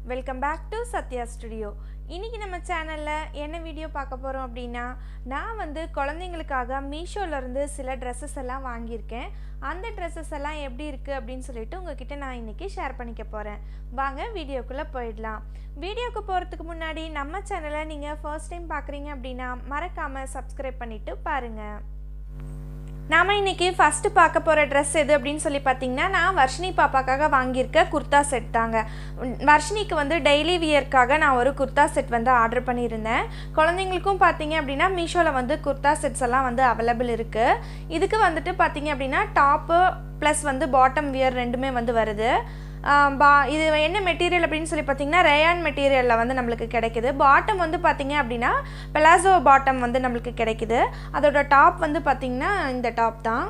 welcome back to Sathya studio இன்றைக்கி நம்ம சேனலில் என்ன வீடியோ பார்க்க போகிறோம் அப்படின்னா நான் வந்து குழந்தைங்களுக்காக மீஷோலேருந்து சில ட்ரெஸ்ஸஸ் எல்லாம் வாங்கியிருக்கேன் அந்த ட்ரெஸ்ஸஸ் எல்லாம் எப்படி இருக்குது அப்படின்னு சொல்லிட்டு உங்ககிட்ட நான் இன்றைக்கி ஷேர் பண்ணிக்க போகிறேன் வாங்க வீடியோக்குள்ளே போயிடலாம் வீடியோக்கு போகிறதுக்கு முன்னாடி நம்ம சேனலை நீங்கள் ஃபர்ஸ்ட் டைம் பார்க்குறீங்க அப்படின்னா மறக்காமல் சப்ஸ்கிரைப் பண்ணிவிட்டு பாருங்கள் நாம இன்னைக்கு ஃபஸ்ட்டு பார்க்க போகிற ட்ரெஸ் எது அப்படின்னு சொல்லி பார்த்தீங்கன்னா நான் வர்ஷினி பாப்பாக்காக வாங்கியிருக்க குர்தா செட் தாங்க உம், வர்ஷினிக்கு வந்து டெய்லி வியர்க்காக நான் ஒரு குர்தா செட் வந்து ஆர்டர் பண்ணியிருந்தேன் குழந்தைங்களுக்கும் பார்த்தீங்க அப்படின்னா மீஷோவில் வந்து குர்தா செட்ஸ் எல்லாம் வந்து அவைலபிள் இருக்குது இதுக்கு வந்துட்டு பார்த்தீங்க அப்படின்னா டாப்பு ப்ளஸ் வந்து பாட்டம் வியர் ரெண்டுமே வந்து வருது ஆம், பா இது என்ன மெட்டீரியல் அப்படின்னு சொல்லி பார்த்தீங்கன்னா ரேயான் மெட்டீரியலில் வந்து நம்மளுக்கு கிடைக்குது பாட்டம் வந்து பார்த்தீங்க அப்படின்னா பெலாசோ பாட்டம் வந்து நம்மளுக்கு கிடைக்குது அதோட டாப் வந்து பார்த்தீங்கன்னா இந்த டாப் தான்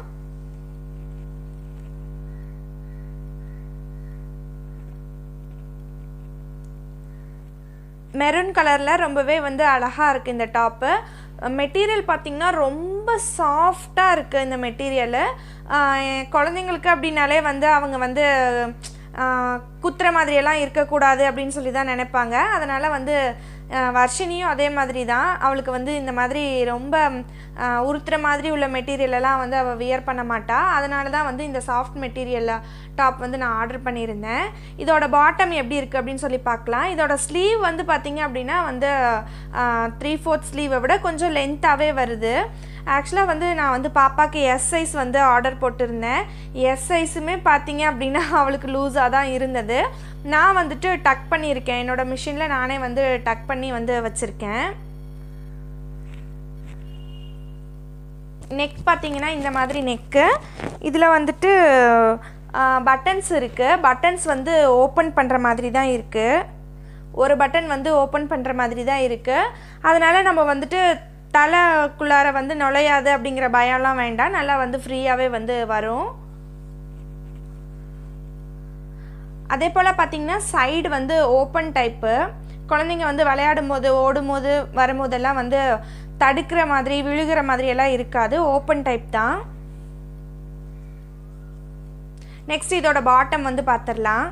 மெரூன் கலரில் ரொம்பவே வந்து அழகாக இருக்குது இந்த டாப்பு மெட்டீரியல் பார்த்திங்கன்னா ரொம்ப சாஃப்டாக இருக்குது இந்த மெட்டீரியலு குழந்தைங்களுக்கு அப்படின்னாலே வந்து அவங்க வந்து ஆஹ், குத்துற மாதிரியெல்லாம் இருக்கக்கூடாது அப்படின்னு சொல்லி தான் நினைப்பாங்க அதனால் வந்து ஆஹ், வர்ஷினியும் அதே மாதிரி தான் அவளுக்கு வந்து இந்த மாதிரி ரொம்ப ஆஹ், உறுத்துற மாதிரி உள்ள மெட்டீரியல் எல்லாம் வந்து அவள் வியர் பண்ண மாட்டா அதனால தான் வந்து இந்த சாஃப்ட் மெட்டீரியல் டாப் வந்து நான் ஆர்டர் பண்ணியிருந்தேன் இதோட பாட்டம் எப்படி இருக்குது அப்படின்னு சொல்லி பார்க்கலாம் இதோட ஸ்லீவ் வந்து பார்த்தீங்க அப்படின்னா வந்து த்ரீ ஃபோர்த் ஸ்லீவை விட கொஞ்சம் லென்த்தாகவே வருது ஆக்சுவலாக வந்து நான் வந்து பாப்பாக்கு எஸ் சைஸ் வந்து ஆர்டர் போட்டிருந்தேன் எஸ் சைஸுமே பார்த்தீங்க அப்படின்னா அவளுக்கு லூஸாக தான் இருந்தது நான் வந்துட்டு டக் பண்ணியிருக்கேன் என்னோட மிஷினில் நானே வந்து டக் பண்ணி வந்து வச்சுருக்கேன் நெக் பார்த்தீங்கன்னா இந்த மாதிரி நெக்கு இதில் வந்துட்டு பட்டன்ஸ் இருக்குது பட்டன்ஸ் வந்து ஓப்பன் பண்ணுற மாதிரி தான் இருக்குது ஒரு பட்டன் வந்து ஓப்பன் பண்ணுற மாதிரி தான் இருக்குது அதனால் நம்ம வந்துட்டு தலைக்குள்ளார வந்து நுழையாது அப்படிங்கிற பயம்லாம் வேண்டாம் நல்லா வந்து ஃப்ரீயாகவே வந்து வரும் அதே போல் பார்த்தீங்கன்னா சைடு வந்து ஓப்பன் டைப்பு குழந்தைங்க வந்து விளையாடும் போது ஓடும் போது வரும்போதெல்லாம் வந்து தடுக்கிற மாதிரி விழுகிற மாதிரி எல்லாம் இருக்காது ஓப்பன் டைப் தான் நெக்ஸ்ட் இதோட பாட்டம் வந்து பார்த்துடலாம்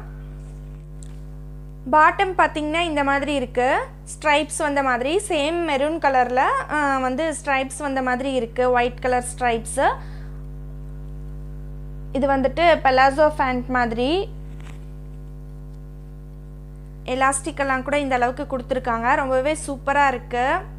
பாட்டம் பார்த்தீங்கன்னா இந்த மாதிரி இருக்குது ஸ்ட்ரைப்ஸ் வந்த மாதிரி சேம் மெரூன் கலரில் வந்து ஸ்ட்ரைப்ஸ் வந்த மாதிரி இருக்குது ஒயிட் கலர் ஸ்ட்ரைப்ஸு இது வந்துட்டு பெலாசோ ஃபேண்ட் மாதிரி எலாஸ்டிக்கெல்லாம் கூட இந்த அளவுக்கு கொடுத்துருக்காங்க ரொம்பவே சூப்பராக இருக்குது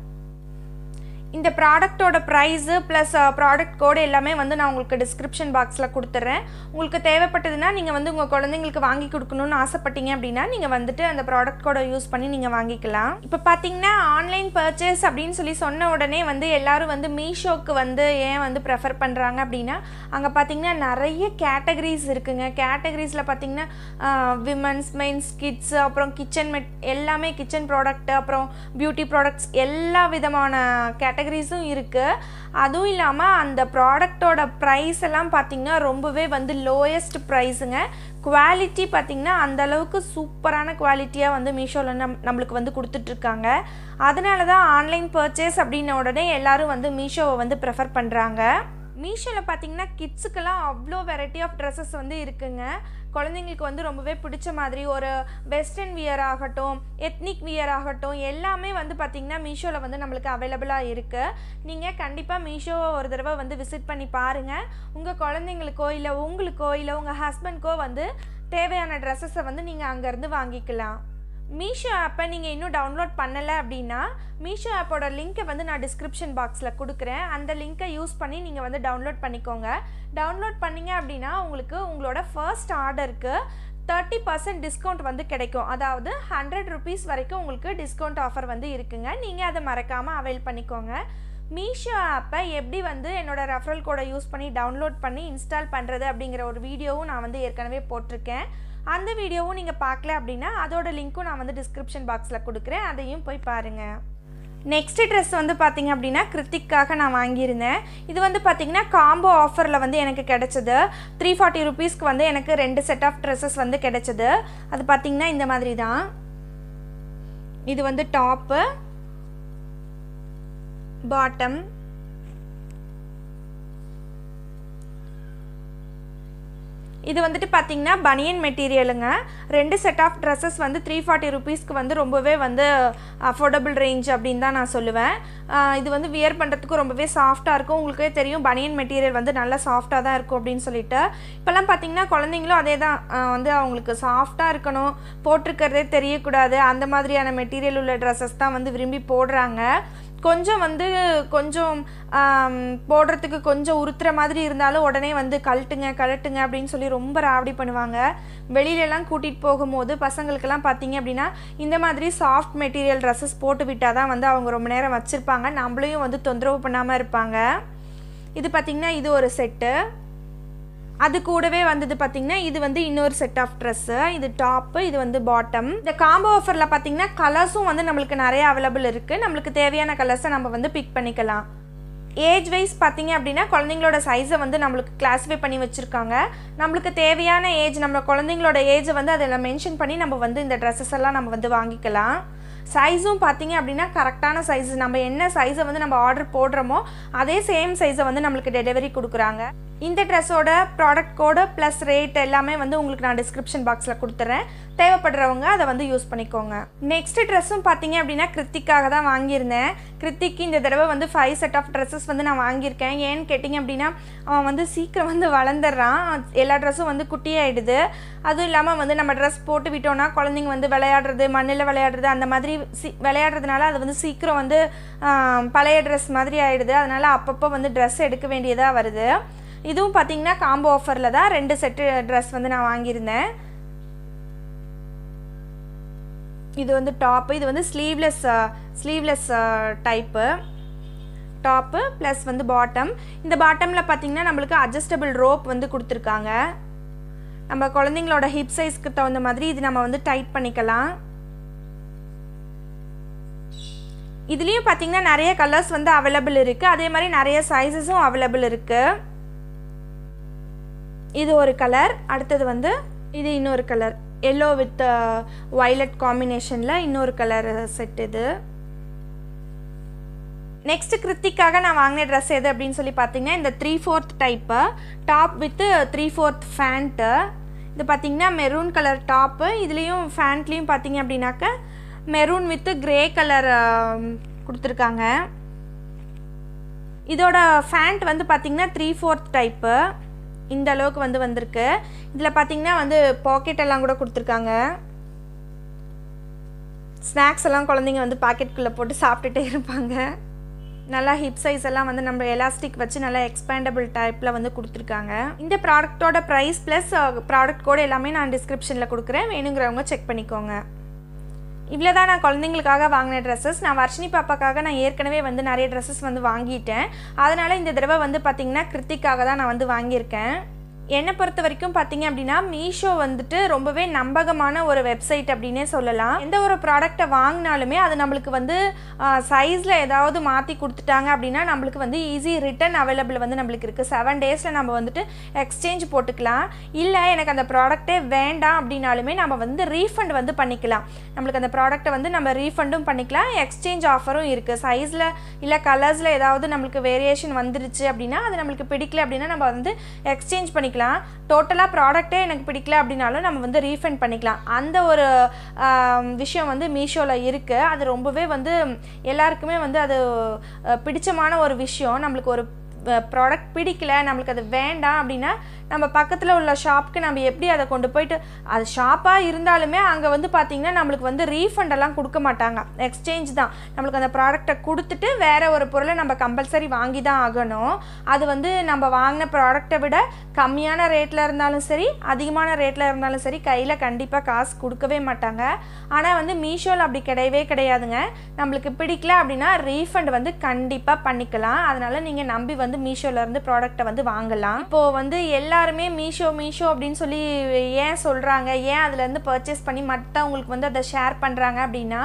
இந்த ப்ராடக்ட்டோட ப்ரைஸு ப்ளஸ் ப்ராடக்ட் கோடு எல்லாமே வந்து நான் உங்களுக்கு டிஸ்கிரிப்ஷன் பாக்ஸில் கொடுத்துட்றேன் உங்களுக்கு தேவைப்பட்டதுன்னா நீங்கள் வந்து உங்கள் குழந்தைங்களுக்கு வாங்கி கொடுக்கணும்னு ஆசைப்பட்டீங்க அப்படின்னா நீங்கள் வந்துட்டு அந்த ப்ராடக்ட் கோடை யூஸ் பண்ணி நீங்கள் வாங்கிக்கலாம் இப்போ பார்த்தீங்கன்னா ஆன்லைன் பர்ச்சேஸ் அப்படின்னு சொல்லி சொன்ன உடனே வந்து எல்லாரும் வந்து மீஷோக்கு வந்து ஏன் வந்து ப்ரெஃபர் பண்ணுறாங்க அப்படின்னா அங்கே பார்த்தீங்கன்னா நிறைய கேட்டகரிஸ் இருக்குங்க கேட்டகரிஸில் பார்த்தீங்கன்னா விமன்ஸ் மென்ஸ் கிட்ஸ் அப்புறம் கிச்சன் மெட் எல்லாமே கிச்சன் ப்ராடக்ட் அப்புறம் பியூட்டி ப்ராடக்ட்ஸ் எல்லா விதமான கேட்டகரிஸும் இருக்குது அதுவும் இல்லாமல் அந்த ப்ராடக்டோட ப்ரைஸ் எல்லாம் பார்த்திங்கன்னா ரொம்பவே வந்து லோயஸ்ட் ப்ரைஸுங்க குவாலிட்டி பார்த்திங்கன்னா அந்த அளவுக்கு சூப்பரான குவாலிட்டியாக வந்து மீஷோவில் நம் நம்மளுக்கு வந்து கொடுத்துட்ருக்காங்க அதனால தான் ஆன்லைன் பர்ச்சேஸ் அப்படின்ன உடனே எல்லாரும் வந்து மீஷோவை வந்து ப்ரெஃபர் பண்ணுறாங்க மீஷோவில் பார்த்தீங்கன்னா கிட்ஸுக்கெல்லாம் அவ்வளோ வெரைட்டி ஆஃப் ட்ரெஸ்ஸஸ் வந்து இருக்குங்க குழந்தைங்களுக்கு வந்து ரொம்பவே பிடிச்ச மாதிரி ஒரு வெஸ்டர்ன் வியர் ஆகட்டும் எத்னிக் வியர் ஆகட்டும் எல்லாமே வந்து பார்த்திங்கன்னா மீஷோவில் வந்து நம்மளுக்கு அவைலபிளாக இருக்குது நீங்கள் கண்டிப்பாக மீஷோவை ஒரு தடவை வந்து விசிட் பண்ணி பாருங்கள் உங்கள் குழந்தைங்களுக்கோ இல்லை உங்களுக்கோ இல்லை உங்கள் ஹஸ்பண்ட்க்கோ வந்து தேவையான ட்ரெஸ்ஸஸை வந்து நீங்கள் அங்கேருந்து வாங்கிக்கலாம் மீஷோ ஆப்பை நீங்கள் இன்னும் டவுன்லோட் பண்ணலை அப்படின்னா மீஷோ ஆப்போட லிங்க்கை வந்து நான் டிஸ்கிரிப்ஷன் பாக்ஸில் கொடுக்குறேன் அந்த லிங்க்கை யூஸ் பண்ணி நீங்கள் வந்து டவுன்லோட் பண்ணிக்கோங்க டவுன்லோட் பண்ணீங்க அப்படின்னா உங்களுக்கு உங்களோட ஃபர்ஸ்ட் ஆர்டருக்கு தேர்ட்டி பர்சன்ட் டிஸ்கவுண்ட் வந்து கிடைக்கும் அதாவது ஹண்ட்ரட் ருபீஸ் வரைக்கும் உங்களுக்கு டிஸ்கவுண்ட் ஆஃபர் வந்து இருக்குங்க நீங்கள் அதை மறக்காமல் அவைல் பண்ணிக்கோங்க மீஷோ ஆப்பை எப்படி வந்து என்னோட ரெஃபரல் கோடை யூஸ் பண்ணி டவுன்லோட் பண்ணி இன்ஸ்டால் பண்ணுறது அப்படிங்கிற ஒரு வீடியோவும் நான் வந்து ஏற்கனவே போட்டிருக்கேன் அந்த வீடியோவும் நீங்கள் பார்க்கல அப்படின்னா அதோட லிங்க்கும் நான் வந்து டிஸ்கிரிப்ஷன் பாக்ஸில் கொடுக்குறேன் அதையும் போய் பாருங்கள் நெக்ஸ்ட் ட்ரெஸ் வந்து பார்த்தீங்க அப்படின்னா கிருத்திக்காக நான் வாங்கியிருந்தேன் இது வந்து பார்த்தீங்கன்னா காம்போ ஆஃபரில் வந்து எனக்கு கிடைச்சது த்ரீ ஃபார்ட்டி ருபீஸ்க்கு வந்து எனக்கு ரெண்டு செட் ஆஃப் ட்ரெஸ்ஸஸ் வந்து கிடைச்சது அது பார்த்தீங்கன்னா இந்த மாதிரி தான் இது வந்து டாப்பு பாட்டம் இது வந்துட்டு பார்த்தீங்கன்னா பனியன் மெட்டீரியலுங்க ரெண்டு செட் ஆஃப் ட்ரெஸ்ஸஸ் வந்து த்ரீ ஃபார்ட்டி ருபீஸ்க்கு வந்து ரொம்பவே வந்து அஃபோர்டபுள் ரேஞ்ச் அப்படின்னு தான் நான் சொல்லுவேன் ஆஹ் இது வந்து வியர் பண்ணுறதுக்கு ரொம்பவே சாஃப்டாக இருக்கும் உங்களுக்கே தெரியும் பனியன் மெட்டீரியல் வந்து நல்லா சாஃப்டாக தான் இருக்கும் அப்படின்னு சொல்லிட்டு இப்போல்லாம் பார்த்தீங்கன்னா குழந்தைங்களும் அதே தான் ஆஹ் வந்து அவங்களுக்கு சாஃப்டாக இருக்கணும் போட்டிருக்கிறதே தெரியக்கூடாது அந்த மாதிரியான மெட்டீரியல் உள்ள ட்ரெஸ்ஸஸ் தான் வந்து விரும்பி போடுறாங்க கொஞ்சம் வந்து கொஞ்சம் ஆம், போடுறதுக்கு கொஞ்சம் உறுத்துற மாதிரி இருந்தாலும் உடனே வந்து கழட்டுங்க கழட்டுங்க அப்படின்னு சொல்லி ரொம்ப ராவடி பண்ணுவாங்க வெளியிலலாம் கூட்டிகிட்டு போகும்போது பசங்களுக்கெல்லாம் பார்த்தீங்க அப்படின்னா இந்த மாதிரி சாஃப்ட் மெட்டீரியல் ட்ரெஸ்ஸஸ் போட்டு விட்டால் தான் வந்து அவங்க ரொம்ப நேரம் வச்சுருப்பாங்க நம்மளையும் வந்து தொந்தரவு பண்ணாமல் இருப்பாங்க இது பார்த்திங்கன்னா இது ஒரு செட்டு அது கூடவே வந்தது பார்த்தீங்கன்னா இது வந்து இன்னொரு செட் ஆஃப் ட்ரெஸ்ஸு இது டாப்பு இது வந்து பாட்டம் இந்த காம்போ ஆஃபரில் பார்த்தீங்கன்னா கலர்ஸும் வந்து நம்மளுக்கு நிறைய அவைலபிள் இருக்குது நம்மளுக்கு தேவையான கலர்ஸை நம்ம வந்து பிக் பண்ணிக்கலாம் ஏஜ் வைஸ் பார்த்தீங்க அப்படின்னா குழந்தைங்களோட சைஸை வந்து நம்மளுக்கு கிளாஸிஃபை பண்ணி வச்சுருக்காங்க நம்மளுக்கு தேவையான ஏஜ் நம்ம குழந்தைங்களோட ஏஜை வந்து அதில் மென்ஷன் பண்ணி நம்ம வந்து இந்த ட்ரெஸ்ஸஸ் எல்லாம் நம்ம வந்து வாங்கிக்கலாம் சைஸும் பார்த்தீங்க அப்படின்னா கரெக்டான சைஸ் நம்ம என்ன சைஸை வந்து நம்ம ஆர்டர் போடுறோமோ அதே சேம் சைஸை வந்து நம்மளுக்கு டெலிவரி கொடுக்குறாங்க இந்த ட்ரெஸ்ஸோட ப்ராடக்ட் கோடு ப்ளஸ் ரேட் எல்லாமே வந்து உங்களுக்கு நான் டிஸ்கிரிப்ஷன் பாக்ஸில் கொடுத்துட்றேன் தேவைப்படுறவங்க அதை வந்து யூஸ் பண்ணிக்கோங்க நெக்ஸ்ட் ட்ரெஸ்ஸும் பார்த்தீங்க அப்படின்னா கிருத்திக்காக தான் வாங்கியிருந்தேன் கிருத்திக்கு இந்த தடவை வந்து ஃபைவ் செட் ஆஃப் ட்ரெஸ்ஸஸ் வந்து நான் வாங்கியிருக்கேன் ஏன்னு கேட்டிங்க அப்படின்னா அவன் வந்து சீக்கிரம் வந்து வளர்ந்துடுறான் எல்லா ட்ரெஸ்ஸும் வந்து குட்டியாயிடுது அதுவும் இல்லாமல் வந்து நம்ம ட்ரெஸ் போட்டு விட்டோம்னா குழந்தைங்க வந்து விளையாடுறது மண்ணில் விளையாடுறது அந்த மாதிரி சி விளையாடுறதுனால அது வந்து சீக்கிரம் வந்து ஆம், பழைய ட்ரெஸ் மாதிரி ஆயிடுது அதனால் அப்பப்போ வந்து ட்ரெஸ் எடுக்க வேண்டியதாக வருது இதுவும் பார்த்தீங்கன்னா காம்போ ஆஃபரில் தான் ரெண்டு செட்டு ட்ரெஸ் வந்து நான் வாங்கியிருந்தேன் இது வந்து டாப்பு இது வந்து sleeveless sleeveless type top plus வந்து பாட்டம் இந்த பாட்டமில் பார்த்தீங்கன்னா நம்மளுக்கு அட்ஜஸ்டபிள் ரோப் வந்து கொடுத்துருக்காங்க நம்ம குழந்தைங்களோட ஹிப் சைஸ்க்கு தகுந்த மாதிரி இது நம்ம வந்து டைட் பண்ணிக்கலாம் இதுலேயும் பார்த்தீங்கன்னா நிறைய கலர்ஸ் வந்து அவைலபிள் இருக்குது அதே மாதிரி நிறைய சைஸஸும் அவைலபிள் இருக்குது இது ஒரு கலர் அடுத்தது வந்து இது இன்னொரு கலர் எல்லோ வித் வயலட் காம்பினேஷனில் இன்னொரு கலர் செட் இது நெக்ஸ்ட் கிருத்திக்காக நான் வாங்கின ட்ரெஸ் எது அப்படின்னு சொல்லி பார்த்தீங்கன்னா இந்த three fourth type top with three fourth pant இது பார்த்தீங்கன்னா மெரூன் கலர் டாப்பு இதுலேயும் ஃபேண்ட்லேயும் பார்த்தீங்க அப்படின்னாக்க மெரூன் வித்து கிரே கலர் கொடுத்துருக்காங்க இதோட ஃபேண்ட் வந்து பார்த்தீங்கன்னா த்ரீ ஃபோர்த் டைப்பு இந்த அளவுக்கு வந்து வந்திருக்கு இதில் பார்த்தீங்கன்னா வந்து பாக்கெட் எல்லாம் கூட கொடுத்துருக்காங்க ஸ்நாக்ஸ் எல்லாம் குழந்தைங்க வந்து பாக்கெட்டுக்குள்ளே போட்டு சாப்பிட்டுட்டே இருப்பாங்க நல்லா ஹிப் சைஸ் எல்லாம் வந்து நம்ம எலாஸ்டிக் வச்சு நல்லா எக்ஸ்பேண்டபிள் டைப்பில் வந்து கொடுத்துருக்காங்க இந்த ப்ராடக்ட்டோட ப்ரைஸ் ப்ளஸ் ப்ராடக்ட் கோட் எல்லாமே நான் டிஸ்கிரிப்ஷனில் கொடுக்குறேன் வேணுங்கிறவங்க செக் பண்ணிக்கோங்க இவ்வளோ தான் நான் குழந்தைங்களுக்காக வாங்கின ட்ரெஸ்ஸஸ் நான் வர்ஷினி பாப்பாக்காக நான் ஏற்கனவே வந்து நிறைய ட்ரெஸ்ஸஸ் வந்து வாங்கிட்டேன் அதனால் இந்த தடவை வந்து பார்த்திங்கன்னா கிருத்திக்காக தான் நான் வந்து வாங்கியிருக்கேன் என்னை பொறுத்த வரைக்கும் பார்த்தீங்க அப்படின்னா மீஷோ வந்துட்டு ரொம்பவே நம்பகமான ஒரு வெப்சைட் அப்படின்னே சொல்லலாம் எந்த ஒரு ப்ராடக்டை வாங்கினாலுமே அது நம்மளுக்கு வந்து சைஸில் ஏதாவது மாற்றி கொடுத்துட்டாங்க அப்படின்னா நம்மளுக்கு வந்து ஈஸி ரிட்டர்ன் அவைலபிள் வந்து நம்மளுக்கு இருக்குது செவன் டேஸில் நம்ம வந்துட்டு எக்ஸ்சேஞ்ச் போட்டுக்கலாம் இல்லை எனக்கு அந்த ப்ராடக்ட்டே வேண்டாம் அப்படின்னாலுமே நம்ம வந்து ரீஃபண்ட் வந்து பண்ணிக்கலாம் நம்மளுக்கு அந்த ப்ராடக்ட்டை வந்து நம்ம ரீஃபண்டும் பண்ணிக்கலாம் எக்ஸ்சேஞ்ச் ஆஃபரும் இருக்குது சைஸில் இல்லை கலர்ஸில் ஏதாவது நம்மளுக்கு வேரியேஷன் வந்துருச்சு அப்படின்னா அது நம்மளுக்கு பிடிக்கல அப்படின்னா நம்ம வந்து எக்ஸ்சேஞ்ச் பண்ணிக்கலாம் டோட்டலாக ப்ராடக்ட்டே எனக்கு பிடிக்கல அப்படின்னாலும் நம்ம வந்து ரீஃபண்ட் பண்ணிக்கலாம் அந்த ஒரு ஆம், விஷயம் வந்து மீஷோவில் இருக்குது அது ரொம்பவே வந்து எல்லாருக்குமே வந்து அது அஹ், பிடிச்சமான ஒரு விஷயம் நம்மளுக்கு ஒரு ப்ராடக்ட் பிடிக்கல நம்மளுக்கு அது வேண்டாம் அப்படின்னா நம்ம பக்கத்தில் உள்ள ஷாப்க்கு நம்ம எப்படி அதை கொண்டு போயிட்டு அது ஷாப்பாக இருந்தாலுமே அங்கே வந்து பார்த்திங்கன்னா நம்மளுக்கு வந்து ரீஃபண்ட் எல்லாம் கொடுக்க மாட்டாங்க எக்ஸ்சேஞ்ச் தான் நம்மளுக்கு அந்த ப்ராடக்ட்டை கொடுத்துட்டு வேற ஒரு பொருளை நம்ம கம்பல்சரி வாங்கி தான் ஆகணும் அது வந்து நம்ம வாங்கின ப்ராடக்ட்டை விட கம்மியான ரேட்டில் இருந்தாலும் சரி அதிகமான ரேட்டில் இருந்தாலும் சரி கையில் கண்டிப்பாக காசு கொடுக்கவே மாட்டாங்க ஆனால் வந்து மீஷோவில் அப்படி கிடையவே கிடையாதுங்க நம்மளுக்கு பிடிக்கல அப்படின்னா ரீஃபண்ட் வந்து கண்டிப்பாக பண்ணிக்கலாம் அதனால் நீங்கள் நம்பி வந்து மீஷோல இருந்து ப்ராடக்ட்டை வந்து வாங்கலாம் இப்போது வந்து எல்லாருமே மீஷோ மீஷோ அப்படின்னு சொல்லி ஏன் சொல்கிறாங்க ஏன் அதுலேருந்து பர்ச்சேஸ் பண்ணி மற்றவங்களுக்கு வந்து அதை ஷேர் பண்ணுறாங்க அப்படின்னா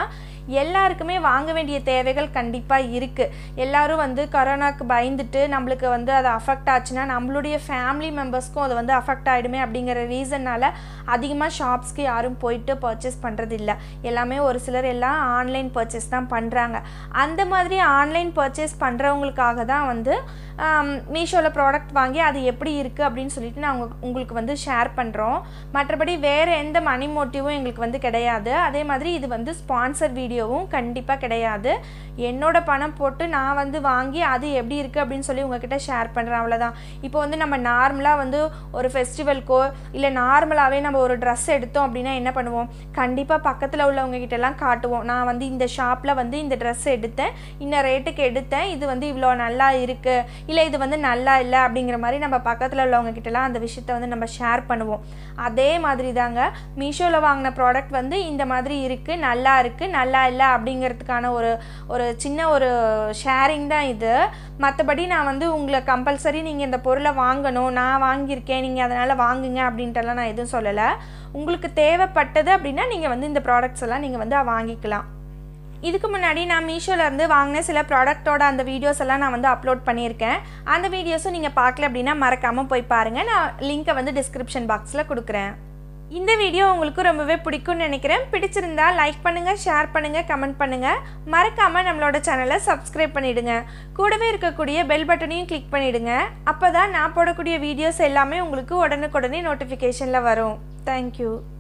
எல்லாருக்குமே வாங்க வேண்டிய தேவைகள் கண்டிப்பாக இருக்குது எல்லாரும் வந்து கொரோனாக்கு பயந்துட்டு நம்மளுக்கு வந்து அது அஃபெக்ட் ஆச்சுன்னா நம்மளுடைய ஃபேமிலி மெம்பர்ஸ்க்கும் அது வந்து அஃபெக்ட் ஆகிடுமே அப்படிங்கிற ரீசன்னால் அதிகமாக ஷாப்ஸ்க்கு யாரும் போயிட்டு பர்ச்சேஸ் பண்ணுறது இல்லை எல்லாமே ஒரு சிலர் எல்லாம் ஆன்லைன் பர்ச்சேஸ் தான் பண்ணுறாங்க அந்த மாதிரி ஆன்லைன் பர்ச்சேஸ் பண்ணுறவங்களுக்காக தான் வந்து மீஷோவில் ப்ராடக்ட் வாங்கி அது எப்படி இருக்குது அப்படின்னு சொல்லிட்டு நான் உங்க- உங்களுக்கு வந்து ஷேர் பண்ணுறோம் மற்றபடி வேறு எந்த மணி மோட்டிவும் எங்களுக்கு வந்து கிடையாது அதே மாதிரி இது வந்து ஸ்பான்சர் வீடியோவும் கண்டிப்பாக கிடையாது என்னோட பணம் போட்டு நான் வந்து வாங்கி அது எப்படி இருக்குது அப்படின்னு சொல்லி உங்ககிட்ட ஷேர் பண்ணுறேன் அவ்வளோதான் இப்போ வந்து நம்ம நார்மலாக வந்து ஒரு ஃபெஸ்டிவல்க்கோ இல்லை நார்மலாகவே நம்ம ஒரு ட்ரெஸ் எடுத்தோம் அப்படின்னா என்ன பண்ணுவோம் கண்டிப்பாக பக்கத்தில் உள்ளவங்க கிட்ட எல்லாம் காட்டுவோம் நான் வந்து இந்த ஷாப்பில் வந்து இந்த ட்ரெஸ் எடுத்தேன் இந்த ரேட்டுக்கு எடுத்தேன் இது வந்து இவ்வளோ நல்லா இருக்குது இல்லை இது வந்து நல்லா இல்லை அப்படிங்கிற மாதிரி நம்ம பக்கத்தில் உள்ளவங்க கிட்டலாம் அந்த விஷயத்த வந்து நம்ம ஷேர் பண்ணுவோம் அதே மாதிரி தாங்க மீஷோவில் வாங்கின ப்ராடக்ட் வந்து இந்த மாதிரி இருக்குது நல்லா இருக்குது நல்லா இல்லை அப்படிங்கிறதுக்கான ஒரு ஒரு சின்ன ஒரு ஷேரிங் தான் இது மற்றபடி நான் வந்து உங்களை கம்பல்சரி நீங்கள் இந்த பொருளை வாங்கணும் நான் வாங்கியிருக்கேன் நீங்கள் அதனால் வாங்குங்க அப்படின்ட்டுலாம் நான் எதுவும் சொல்லலை உங்களுக்கு தேவைப்பட்டது அப்படின்னா நீங்கள் வந்து இந்த ப்ராடக்ட்ஸ் எல்லாம் நீங்கள் வந்து வாங்கிக்கலாம் இதுக்கு முன்னாடி நான் மீஷோல இருந்து வாங்கின சில ப்ராடக்ட்டோட அந்த வீடியோஸ் எல்லாம் நான் வந்து அப்லோட் பண்ணியிருக்கேன் அந்த வீடியோஸும் நீங்கள் பார்க்கல அப்படின்னா மறக்காமல் போய் பாருங்கள் நான் லிங்க்கை வந்து டிஸ்கிரிப்ஷன் பாக்ஸில் கொடுக்குறேன் இந்த வீடியோ உங்களுக்கு ரொம்பவே பிடிக்கும்னு நினைக்கிறேன் பிடிச்சிருந்தா லைக் பண்ணுங்கள் ஷேர் பண்ணுங்கள் கமெண்ட் பண்ணுங்கள் மறக்காமல் நம்மளோட சேனலை சப்ஸ்கிரைப் பண்ணிடுங்க கூடவே இருக்கக்கூடிய பெல் பட்டனையும் கிளிக் பண்ணிடுங்க அப்போ தான் நான் போடக்கூடிய வீடியோஸ் எல்லாமே உங்களுக்கு உடனுக்குடனே நோட்டிஃபிகேஷனில் வரும் தேங்க்யூ